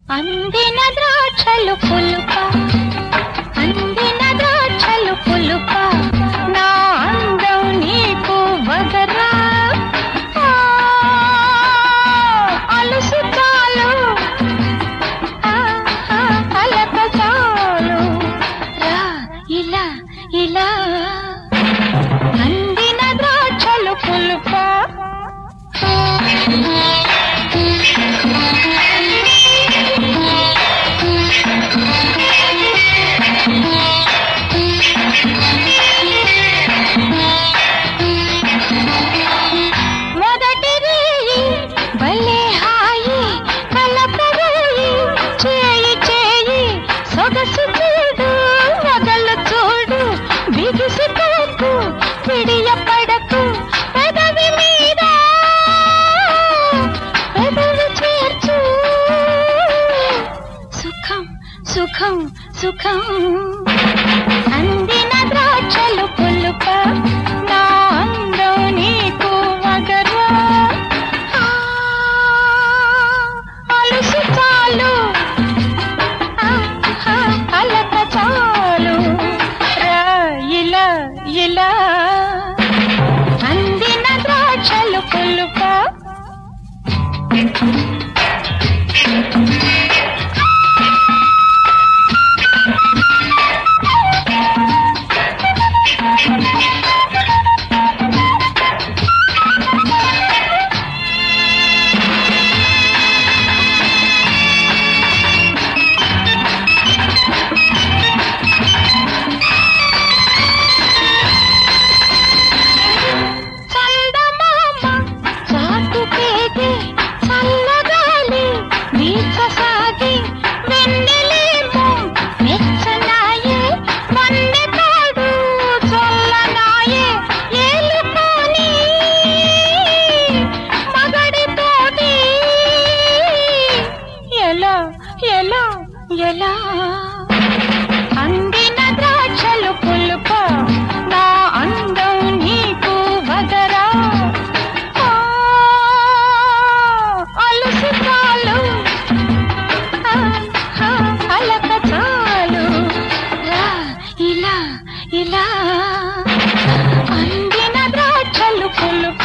అందిన ద్రాక్షలు పులుప అందిన ద్రాక్షలు పులుప నా అందం నీకు వగరా ఆ, అలుసు చాలు ఆ, ఆ, అలక చాలు రా ఇలా ఇలా అందిన ద్రాక్షలు పులుప మొదటి రేయి భలే హాయి కలపరేయి చేయి చేయి సొగసు చూడు మొగలు చూడు బిగిసి పోకు పిడియ పడకు పెదవి మీద పెదవి చేర్చు సుఖం సుఖం సుఖం అందిన ద్రాక్షలు పులుప నా అందం నీకు వగరా ఆ, అలుసు చాలు ఆ, ఆ, అలక చాలు రా ఇలా ఇలా అందిన ద్రాక్షలు పులుప చందమామ చాటుకేది చల్లగాలి వీచసాగి వెన్నెలేమో మెచ్చనాయే వన్నెతాడు చల్లనాయే ఏలుకోని మగడితోటి ఎలా ఎలా ఎలా అందిన ద్రాక్షలు పులుప నా అందం నీకు వదరా ఆ, అలుసు చాలు ఆ, ఆ, అలక చాలు రా ఇలా ఇలా అందిన ద్రాక్షలు పులుప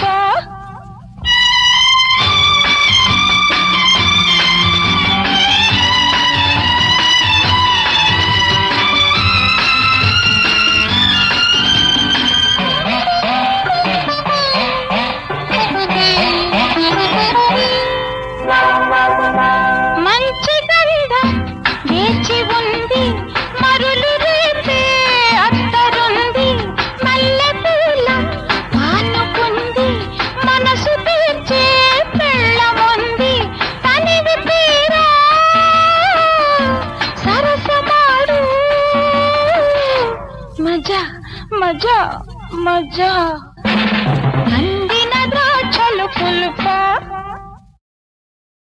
మంచి గంధం వేచి ఉంది మరులు రేపే అత్తరుంది మల్లె పూల పానుకుంది మనసు తీర్చే పెళ్ళముంది తనివి తీరా సరసమాడు మజా మజా మజా అందిన ద్రాక్షలు పులుప